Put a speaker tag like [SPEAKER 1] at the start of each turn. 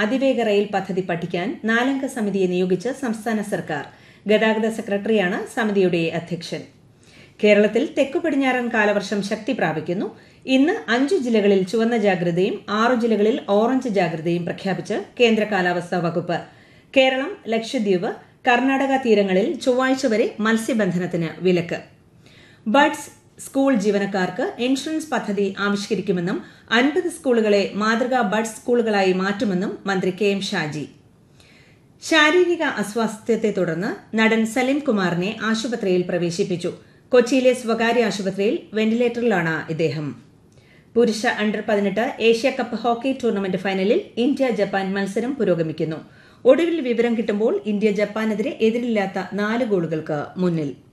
[SPEAKER 1] അതിവേഗ റെയിൽ പദ്ധതി പഠിക്കാൻ നാലംഗ സമിതിയെ നിയോഗിച്ച് സംസ്ഥാന സർക്കാർ ഗതാഗത സെക്രട്ടറിയാണ് സമിതിയുടെ അധ്യക്ഷൻ കേരളത്തിൽ തെക്കു പടിഞ്ഞാറൻ കാലവർഷം ശക്തി പ്രാപിക്കുന്നു ഇന്ന് അഞ്ചു ജില്ലകളിൽ ചുവന്ന ജാഗ്രതയും ആറു ജില്ലകളിൽ ഓറഞ്ച് ജാഗ്രതയും പ്രഖ്യാപിച്ച് കേന്ദ്ര കാലാവസ്ഥാ വകുപ്പ് കേരളം ലക്ഷദ്വീപ് കർണാടക തീരങ്ങളിൽ ചൊവ്വാഴ്ച വരെ മത്സ്യബന്ധനത്തിന് വിലക്ക് ബഡ്സ് സ്കൂൾ ജീവനക്കാർക്ക് ഇൻഷുറൻസ് പദ്ധതി ആവിഷ്കരിക്കുമെന്നും അൻപത് സ്കൂളുകളെ മാതൃകാ ബഡ്സ് സ്കൂളുകളായി മാറ്റുമെന്നും മന്ത്രി കെ എം ഷാജി ശാരീരിക അസ്വാസ്ഥ്യത്തെ തുടർന്ന് നടൻ സലിം കുമാറിനെ ആശുപത്രിയിൽ പ്രവേശിപ്പിച്ചു കൊച്ചിയിലെ സ്വകാര്യ ആശുപത്രിയിൽ വെന്റിലേറ്ററിലാണ് ഇദ്ദേഹം പുരുഷ അണ്ടർ പതിനെട്ട് ഏഷ്യ കപ്പ് ഹോക്കി ടൂർണമെന്റ് ഫൈനലിൽ ഇന്ത്യ ജപ്പാൻ മത്സരം പുരോഗമിക്കുന്നു ഒടുവിൽ വിവരം കിട്ടുമ്പോൾ ഇന്ത്യ ജപ്പാനെതിരെ എതിരില്ലാത്ത നാല് ഗോളുകൾക്ക് മുന്നിൽ